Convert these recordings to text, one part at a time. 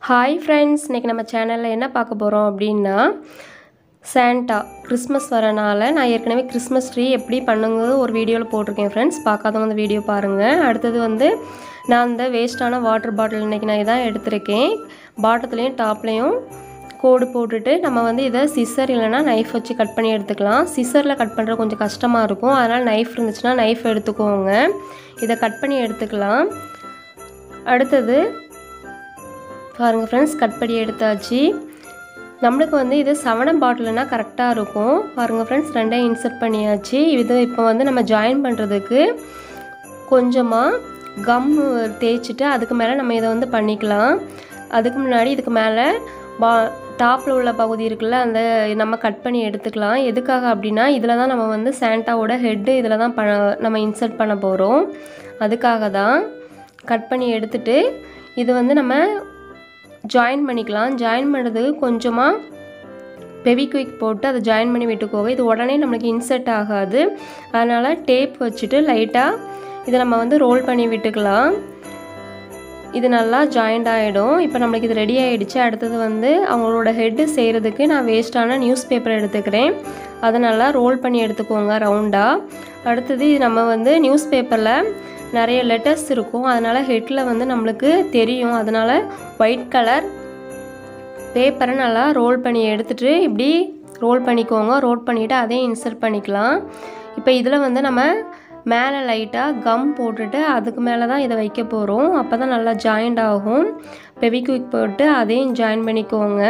hi friends இன்றைக்கி நம்ம சேனலில் என்ன பார்க்க போகிறோம் அப்படின்னா சாண்டா கிறிஸ்மஸ் வரனால நான் ஏற்கனவே கிறிஸ்மஸ் ட்ரீ எப்படி பண்ணுங்க ஒரு வீடியோவில் போட்டிருக்கேன் ஃப்ரெண்ட்ஸ் பார்க்காதவங்க அந்த வீடியோ பாருங்கள் அடுத்தது வந்து நான் அந்த வேஸ்ட்டான வாட்டர் பாட்டில் இன்றைக்கி நான் இதான் எடுத்திருக்கேன் பாட்டத்துலேயும் டாப்லேயும் கோடு போட்டுட்டு நம்ம வந்து இதை சிசர் இல்லைனா நைஃப் வச்சு கட் பண்ணி எடுத்துக்கலாம் சிசரில் கட் பண்ணுறது கொஞ்சம் கஷ்டமாக இருக்கும் அதனால் நைஃப் இருந்துச்சுன்னா நைஃப் எடுத்துக்கோங்க இதை கட் பண்ணி எடுத்துக்கலாம் அடுத்தது பாருங்கள் ஃப்ரெண்ட்ஸ் கட் பண்ணி எடுத்தாச்சு நம்மளுக்கு வந்து இது செவனம் பாட்டில்னா கரெக்டாக இருக்கும் பாருங்கள் ஃப்ரெண்ட்ஸ் ரெண்டையும் இன்சர்ட் பண்ணியாச்சு இது இப்போ வந்து நம்ம ஜாயின் பண்ணுறதுக்கு கொஞ்சமாக கம் தேய்ச்சிட்டு அதுக்கு மேலே நம்ம இதை வந்து பண்ணிக்கலாம் அதுக்கு முன்னாடி இதுக்கு மேலே பா டாப்பில் உள்ள பகுதி இருக்குல்ல அந்த நம்ம கட் பண்ணி எடுத்துக்கலாம் எதுக்காக அப்படின்னா இதில் தான் நம்ம வந்து சாண்டாவோட ஹெட்டு இதில் தான் ப நம்ம இன்சர்ட் பண்ண போகிறோம் அதுக்காக தான் கட் பண்ணி எடுத்துட்டு இது வந்து நம்ம ஜாயின் பண்ணிக்கலாம் ஜாயின் பண்ணுறதுக்கு கொஞ்சமாக பெவிக்விக் போட்டு அதை ஜாயின் பண்ணி விட்டுக்கோங்க இது உடனே நம்மளுக்கு இன்சர்ட் ஆகாது அதனால் டேப் வச்சுட்டு லைட்டாக இதை நம்ம வந்து ரோல் பண்ணி விட்டுக்கலாம் இது நல்லா ஜாயிண்ட் ஆகிடும் இப்போ நம்மளுக்கு இது ரெடி ஆகிடுச்சு அடுத்தது வந்து அவங்களோட ஹெட்டு செய்கிறதுக்கு நான் வேஸ்ட்டான நியூஸ் பேப்பர் எடுத்துக்கிறேன் அதை நல்லா ரோல் பண்ணி எடுத்துக்கோங்க ரவுண்டாக அடுத்தது நம்ம வந்து நியூஸ் பேப்பரில் நிறைய லெட்டர்ஸ் இருக்கும் அதனால் ஹெட்டில் வந்து நம்மளுக்கு தெரியும் அதனால் ஒயிட் கலர் பேப்பரை நல்லா ரோல் பண்ணி எடுத்துகிட்டு இப்படி ரோல் பண்ணிக்கோங்க ரோல் பண்ணிவிட்டு அதையும் இன்சர்ட் பண்ணிக்கலாம் இப்போ இதில் வந்து நம்ம மேலே லைட்டாக கம் போட்டுட்டு அதுக்கு மேலே தான் இதை வைக்க போகிறோம் அப்போ தான் நல்லா ஜாயிண்ட் ஆகும் பெவிக்விக் போட்டு அதையும் ஜாயின் பண்ணிக்கோங்க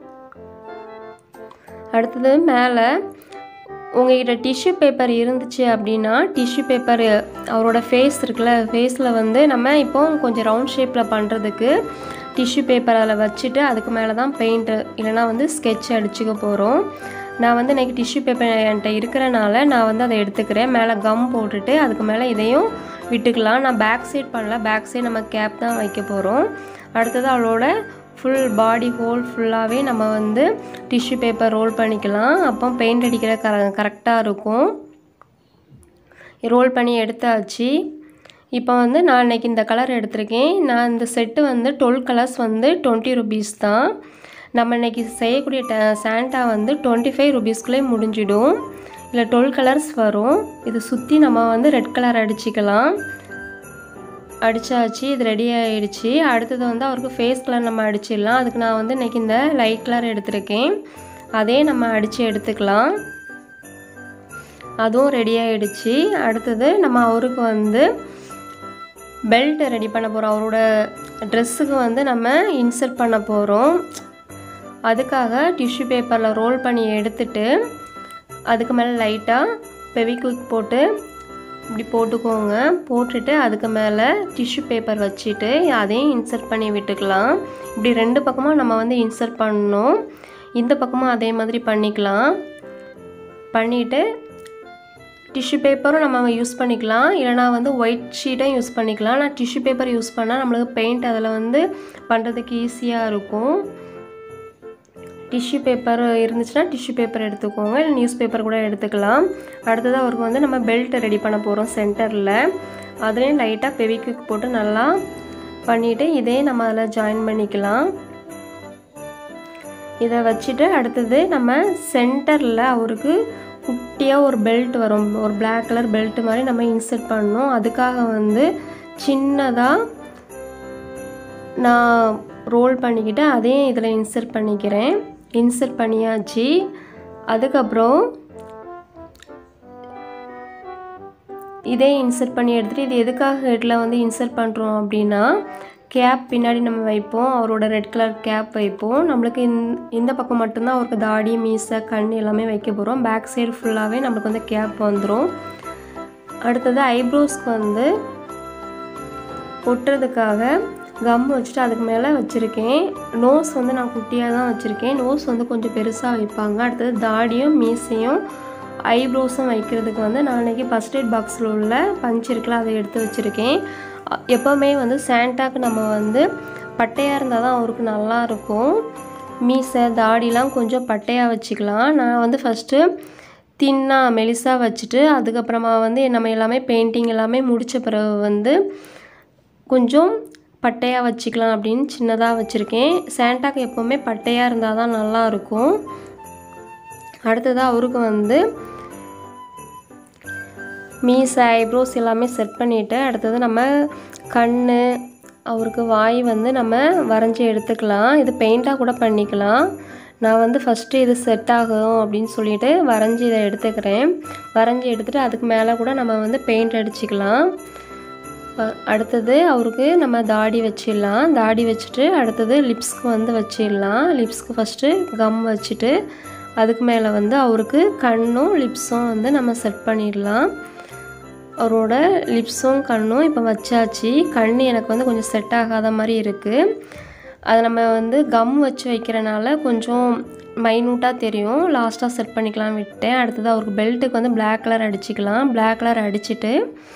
அடுத்தது மேலே உங்கள்கிட்ட டிஷ்யூ பேப்பர் இருந்துச்சு அப்படின்னா டிஷ்யூ பேப்பர் அவரோட ஃபேஸ் இருக்குல்ல ஃபேஸில் வந்து நம்ம இப்போ கொஞ்சம் ரவுண்ட் ஷேப்பில் பண்ணுறதுக்கு டிஷ்யூ பேப்பர் அதில் வச்சுட்டு அதுக்கு மேலே தான் பெயிண்ட்டு இல்லைனா வந்து ஸ்கெட்ச் அடிச்சுக்க போகிறோம் நான் வந்து இன்றைக்கி டிஷ்யூ பேப்பர் என்கிட்ட இருக்கிறனால நான் வந்து அதை எடுத்துக்கிறேன் மேலே கம் போட்டுட்டு அதுக்கு மேலே இதையும் விட்டுக்கலாம் நான் பேக் சைட் பண்ணல பேக் சைட் நம்ம கேப் தான் வைக்க போகிறோம் அடுத்தது அவளோட ஃபுல் பாடி ஹோல் ஃபுல்லாகவே நம்ம வந்து டிஷ்யூ பேப்பர் ரோல் பண்ணிக்கலாம் அப்போ பெயிண்ட் அடிக்கிற கர கரெக்டாக இருக்கும் ரோல் பண்ணி எடுத்தாச்சு இப்போ வந்து நான் இன்றைக்கி இந்த கலர் எடுத்திருக்கேன் நான் இந்த செட்டு வந்து டுவெல் கலர்ஸ் வந்து டுவெண்ட்டி ருபீஸ் தான் நம்ம இன்றைக்கி செய்யக்கூடிய ட சாண்டா வந்து டுவெண்ட்டி ஃபைவ் ருபீஸ்க்குள்ளே முடிஞ்சிடும் இல்லை டுவெல் கலர்ஸ் வரும் இது சுற்றி நம்ம வந்து ரெட் கலர் அடிச்சிக்கலாம் அடித்தாச்சு இது ரெடி ஆகிடுச்சு அடுத்தது வந்து அவருக்கு ஃபேஸ் கலர் நம்ம அடிச்சிடலாம் அதுக்கு நான் வந்து இன்றைக்கி இந்த லைட் கலர் எடுத்திருக்கேன் அதே நம்ம அடித்து எடுத்துக்கலாம் அதுவும் ரெடி ஆகிடுச்சு அடுத்தது நம்ம அவருக்கு வந்து பெல்ட் ரெடி பண்ண போகிறோம் அவரோட ட்ரெஸ்ஸுக்கு வந்து நம்ம இன்சர்ட் பண்ண போகிறோம் அதுக்காக டிஷ்யூ பேப்பரில் ரோல் பண்ணி எடுத்துட்டு அதுக்கு மேலே லைட்டாக பெவிக்விக் போட்டு இப்படி போட்டுக்கோங்க போட்டுட்டு அதுக்கு மேலே டிஷ்யூ பேப்பர் வச்சுட்டு அதையும் இன்சர்ட் பண்ணி விட்டுக்கலாம் இப்படி ரெண்டு பக்கமும் நம்ம வந்து இன்சர்ட் பண்ணணும் இந்த பக்கமும் அதே மாதிரி பண்ணிக்கலாம் பண்ணிவிட்டு டிஷ்யூ பேப்பரும் நம்ம யூஸ் பண்ணிக்கலாம் இல்லைனா வந்து ஒயிட் ஷீட்டும் யூஸ் பண்ணிக்கலாம் நான் டிஷ்யூ பேப்பர் யூஸ் பண்ணால் நம்மளுக்கு பெயிண்ட் அதில் வந்து பண்ணுறதுக்கு ஈஸியாக இருக்கும் டிஷ்யூ பேப்பர் இருந்துச்சுன்னா டிஷ்யூ பேப்பர் எடுத்துக்கோங்க இல்லை நியூஸ் பேப்பர் கூட எடுத்துக்கலாம் அடுத்தது அவருக்கு வந்து நம்ம பெல்ட் ரெடி பண்ண போகிறோம் சென்டரில் அதுலேயும் லைட்டாக பெவிக்விக் போட்டு நல்லா பண்ணிவிட்டு இதே நம்ம அதில் ஜாயின் பண்ணிக்கலாம் இதை வச்சுட்டு அடுத்தது நம்ம சென்டரில் அவருக்கு குட்டியாக ஒரு பெல்ட் வரும் ஒரு பிளாக் கலர் பெல்ட் மாதிரி நம்ம இன்சர்ட் பண்ணணும் அதுக்காக வந்து சின்னதாக நான் ரோல் பண்ணிக்கிட்டு அதையும் இதில் இன்சர்ட் பண்ணிக்கிறேன் இன்சர்ட் பண்ணியாச்சு அதுக்கப்புறம் இதே இன்சர்ட் பண்ணி எடுத்துகிட்டு இது எதுக்காக ஹெட்டில் வந்து இன்சர்ட் பண்ணுறோம் அப்படின்னா கேப் பின்னாடி நம்ம வைப்போம் அவரோட ரெட் கலர் கேப் வைப்போம் நம்மளுக்கு இந்த பக்கம் மட்டும்தான் அவருக்கு தாடி மீசை கண் எல்லாமே வைக்க போகிறோம் பேக் சைடு ஃபுல்லாகவே நம்மளுக்கு வந்து கேப் வந்துடும் அடுத்தது ஐப்ரோஸ்க்கு வந்து ஒட்டுறதுக்காக கம் வச்சுட்டு அதுக்கு மேலே வச்சுருக்கேன் நோஸ் வந்து நான் குட்டியாக தான் வச்சுருக்கேன் நோஸ் வந்து கொஞ்சம் பெருசாக வைப்பாங்க அடுத்தது தாடியும் மீசையும் ஐப்ரோஸும் வைக்கிறதுக்கு வந்து நான் இன்றைக்கி ஃபஸ்ட் எய்ட் பாக்ஸில் உள்ள பஞ்ச் இருக்குல்ல அதை எடுத்து வச்சுருக்கேன் எப்போவுமே வந்து சாண்டாக்கு நம்ம வந்து பட்டையாக இருந்தால் தான் அவருக்கு நல்லாயிருக்கும் மீசை தாடிலாம் கொஞ்சம் பட்டையாக வச்சுக்கலாம் நான் வந்து ஃபஸ்ட்டு தின்னாக மெலிசாக வச்சுட்டு அதுக்கப்புறமா வந்து நம்ம எல்லாமே பெயிண்டிங் எல்லாமே முடித்த பிறகு வந்து கொஞ்சம் பட்டையாக வச்சுக்கலாம் அப்படின்னு சின்னதாக வச்சுருக்கேன் சாண்டாக்கு எப்போவுமே பட்டையாக இருந்தால் தான் நல்லாயிருக்கும் அடுத்ததாக அவருக்கு வந்து மீஸ் ஐப்ரோஸ் எல்லாமே செட் பண்ணிவிட்டு அடுத்தது நம்ம கண் அவருக்கு வாய் வந்து நம்ம வரைஞ்சி எடுத்துக்கலாம் இது பெயிண்ட்டாக கூட பண்ணிக்கலாம் நான் வந்து ஃபஸ்ட்டு இது செட் ஆகும் அப்படின்னு சொல்லிட்டு வரைஞ்சி இதை எடுத்துக்கிறேன் வரைஞ்சி எடுத்துகிட்டு அதுக்கு மேலே கூட நம்ம வந்து பெயிண்ட் அடிச்சுக்கலாம் அடுத்தது அவருக்கு நம்ம தாடி வச்சிடலாம் தாடி வச்சுட்டு அடுத்தது லிப்ஸ்க்கு வந்து வச்சிடலாம் லிப்ஸ்க்கு ஃபஸ்ட்டு கம் வச்சுட்டு அதுக்கு மேலே வந்து அவருக்கு கண்ணும் லிப்ஸும் வந்து நம்ம செட் பண்ணிடலாம் அவரோட லிப்ஸும் கண்ணும் இப்போ வச்சாச்சு கண் எனக்கு வந்து கொஞ்சம் செட் ஆகாத மாதிரி இருக்குது அதை நம்ம வந்து கம் வச்சு வைக்கிறனால கொஞ்சம் மைனூட்டாக தெரியும் லாஸ்ட்டாக செட் பண்ணிக்கலாம் விட்டேன் அடுத்தது அவருக்கு பெல்ட்டுக்கு வந்து பிளாக் கலர் அடிச்சுக்கலாம் பிளாக் கலர் அடிச்சுட்டு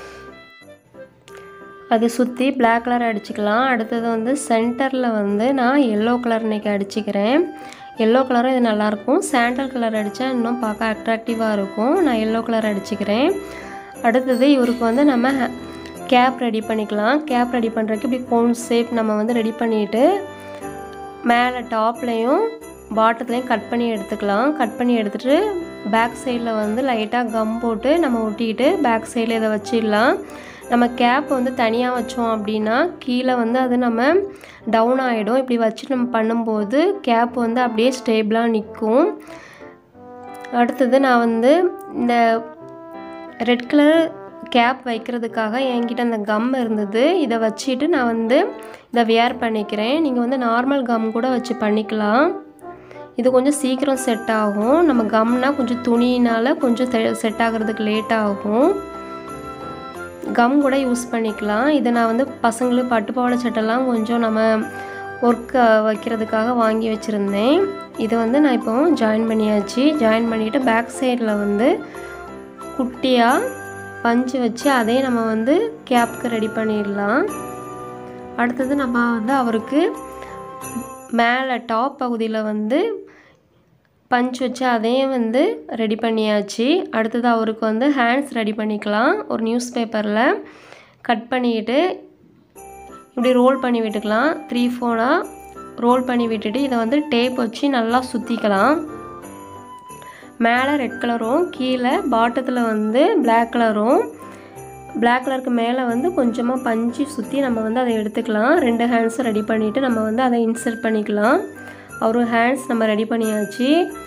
அதை சுற்றி பிளாக் கலர் அடிச்சுக்கலாம் அடுத்தது வந்து சென்டரில் வந்து நான் எல்லோ கலர் இன்றைக்கி அடிச்சுக்கிறேன் எல்லோ கலரும் இது நல்லாயிருக்கும் சாண்டல் கலர் அடித்தா இன்னும் பார்க்க அட்ராக்டிவாக இருக்கும் நான் எல்லோ கலர் அடிச்சுக்கிறேன் அடுத்தது இவருக்கு வந்து நம்ம கேப் ரெடி பண்ணிக்கலாம் கேப் ரெடி பண்ணுறதுக்கு இப்படி கோன் ஷேப் நம்ம வந்து ரெடி பண்ணிவிட்டு மேலே டாப்லேயும் பாட்டத்துலேயும் கட் பண்ணி எடுத்துக்கலாம் கட் பண்ணி எடுத்துகிட்டு பேக் சைடில் வந்து லைட்டாக கம் போட்டு நம்ம ஒட்டிக்கிட்டு பேக் சைடில் இதை வச்சிடலாம் நம்ம கேப் வந்து தனியாக வச்சோம் அப்படின்னா கீழே வந்து அது நம்ம டவுன் ஆகிடும் இப்படி வச்சு நம்ம பண்ணும்போது கேப் வந்து அப்படியே ஸ்டேபிளாக நிற்கும் அடுத்தது நான் வந்து இந்த ரெட் கலர் கேப் வைக்கிறதுக்காக என்கிட்ட அந்த கம் இருந்தது இதை வச்சுட்டு நான் வந்து இதை வியர் பண்ணிக்கிறேன் நீங்கள் வந்து நார்மல் கம் கூட வச்சு பண்ணிக்கலாம் இது கொஞ்சம் சீக்கிரம் செட் ஆகும் நம்ம கம்னா கொஞ்சம் துணினால் கொஞ்சம் செட் ஆகிறதுக்கு லேட் ஆகும் கம் கூட யூஸ் பண்ணிக்கலாம் இதை நான் வந்து பசங்களுக்கு பட்டுப்பாவாடை சட்டெல்லாம் கொஞ்சம் நம்ம ஒர்க் வைக்கிறதுக்காக வாங்கி வச்சுருந்தேன் இதை வந்து நான் இப்போ ஜாயின் பண்ணியாச்சு ஜாயின் பண்ணிவிட்டு பேக் சைடில் வந்து குட்டியாக பஞ்சு வச்சு அதே நம்ம வந்து கேப்க்கு ரெடி பண்ணிடலாம் அடுத்தது நம்ம வந்து அவருக்கு மேலே டாப் பகுதியில் வந்து பஞ்ச் வச்சு அதையும் வந்து ரெடி பண்ணியாச்சு அடுத்தது அவருக்கு வந்து ஹேண்ட்ஸ் ரெடி பண்ணிக்கலாம் ஒரு நியூஸ் பேப்பரில் கட் பண்ணிக்கிட்டு இப்படி ரோல் பண்ணி விட்டுக்கலாம் த்ரீ ஃபோனாக ரோல் பண்ணி விட்டுட்டு இதை வந்து டேப் வச்சு நல்லா சுற்றிக்கலாம் மேலே ரெட் கலரும் கீழே பாட்டத்தில் வந்து பிளாக் கலரும் பிளாக் கலருக்கு மேலே வந்து கொஞ்சமாக பஞ்சு சுற்றி நம்ம வந்து அதை எடுத்துக்கலாம் ரெண்டு ஹேண்ட்ஸும் ரெடி பண்ணிவிட்டு நம்ம வந்து அதை இன்சர்ட் பண்ணிக்கலாம் அவரு ஹேண்ட்ஸ் நம்ம ரெடி பண்ணியாச்சு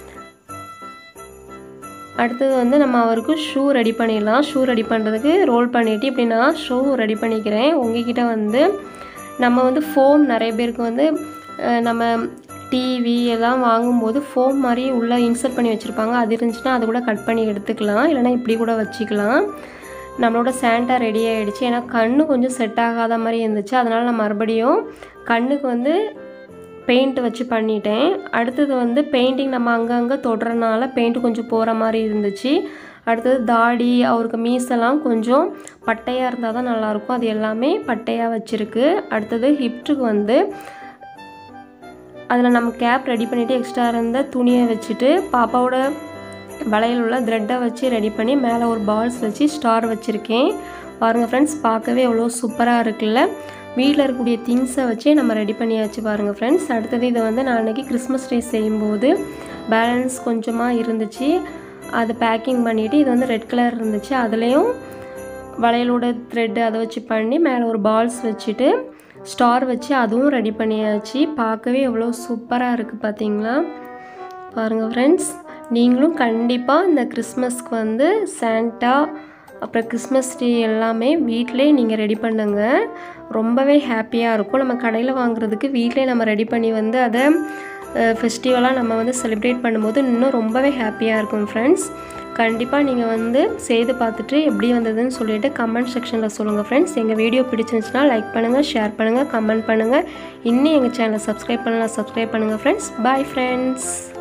அடுத்தது வந்து நம்ம அவருக்கு ஷூ ரெடி பண்ணிடலாம் ஷூ ரெடி பண்ணுறதுக்கு ரோல் பண்ணிவிட்டு இப்படி நான் ஷூ ரெடி பண்ணிக்கிறேன் உங்ககிட்ட வந்து நம்ம வந்து ஃபோம் நிறைய பேருக்கு வந்து நம்ம டிவி எல்லாம் வாங்கும்போது ஃபோம் மாதிரி உள்ளே இன்சர்ட் பண்ணி வச்சுருப்பாங்க அது இருந்துச்சுன்னா அது கூட கட் பண்ணி எடுத்துக்கலாம் இல்லைனா இப்படி கூட வச்சுக்கலாம் நம்மளோட சாண்டா ரெடி ஆகிடுச்சு ஏன்னா கண்ணு கொஞ்சம் செட் ஆகாத மாதிரி இருந்துச்சு அதனால் நான் மறுபடியும் கண்ணுக்கு வந்து பெயிண்ட் வச்சு பண்ணிட்டேன் அடுத்தது வந்து பெயிண்டிங் நம்ம அங்கங்கே தொடுறனால பெயிண்ட் கொஞ்சம் போகிற மாதிரி இருந்துச்சு அடுத்தது தாடி அவருக்கு மீசெல்லாம் கொஞ்சம் பட்டையாக இருந்தால் தான் நல்லாயிருக்கும் அது எல்லாமே பட்டையாக வச்சுருக்கு அடுத்தது ஹிப்ட்டுக்கு வந்து அதில் நம்ம கேப் ரெடி பண்ணிவிட்டு எக்ஸ்ட்ரா இருந்த துணியை வச்சுட்டு பாப்பாவோட வளையல் உள்ள த்ரெட்டை வச்சு ரெடி பண்ணி மேலே ஒரு பால்ஸ் வச்சு ஸ்டார் வச்சுருக்கேன் பாருங்கள் ஃப்ரெண்ட்ஸ் பார்க்கவே எவ்வளோ சூப்பராக இருக்குல்ல வீட்டில் இருக்கக்கூடிய திங்ஸை வச்சு நம்ம ரெடி பண்ணியாச்சு பாருங்கள் ஃப்ரெண்ட்ஸ் அடுத்தது இதை வந்து நான் அன்றைக்கி கிறிஸ்மஸ் ட்ரீ செய்யும்போது பேலன்ஸ் கொஞ்சமாக இருந்துச்சு அதை பேக்கிங் பண்ணிவிட்டு இது வந்து ரெட் கலர் இருந்துச்சு அதுலேயும் வளையலோட த்ரெட்டு அதை வச்சு பண்ணி மேலே ஒரு பால்ஸ் வச்சுட்டு ஸ்டார் வச்சு அதுவும் ரெடி பண்ணியாச்சு பார்க்கவே எவ்வளோ சூப்பராக இருக்குது பார்த்தீங்களா பாருங்கள் ஃப்ரெண்ட்ஸ் நீங்களும் கண்டிப்பாக இந்த கிறிஸ்மஸ்க்கு வந்து சாண்டா அப்புறம் கிறிஸ்மஸ் ட்ரீ எல்லாமே வீட்டிலே நீங்கள் ரெடி பண்ணுங்க ரொம்பவே ஹாப்பியாக இருக்கும் நம்ம கடையில் வாங்குறதுக்கு வீட்டிலே நம்ம ரெடி பண்ணி வந்து அதை ஃபெஸ்டிவலாக நம்ம வந்து செலிப்ரேட் பண்ணும்போது இன்னும் ரொம்பவே ஹாப்பியாக இருக்கும் ஃப்ரெண்ட்ஸ் கண்டிப்பாக நீங்கள் வந்து செய்து பார்த்துட்டு எப்படி வந்ததுன்னு சொல்லிட்டு கமெண்ட் செக்ஷனில் சொல்லுங்கள் ஃப்ரெண்ட்ஸ் எங்கள் வீடியோ பிடிச்சிருந்துச்சுன்னா லைக் பண்ணுங்கள் ஷேர் பண்ணுங்கள் கமெண்ட் பண்ணுங்கள் இன்னும் எங்கள் சேனலை சப்ஸ்கிரைப் பண்ணலாம் சப்ஸ்கிரைப் பண்ணுங்கள் ஃப்ரெண்ட்ஸ் பாய் ஃப்ரெண்ட்ஸ்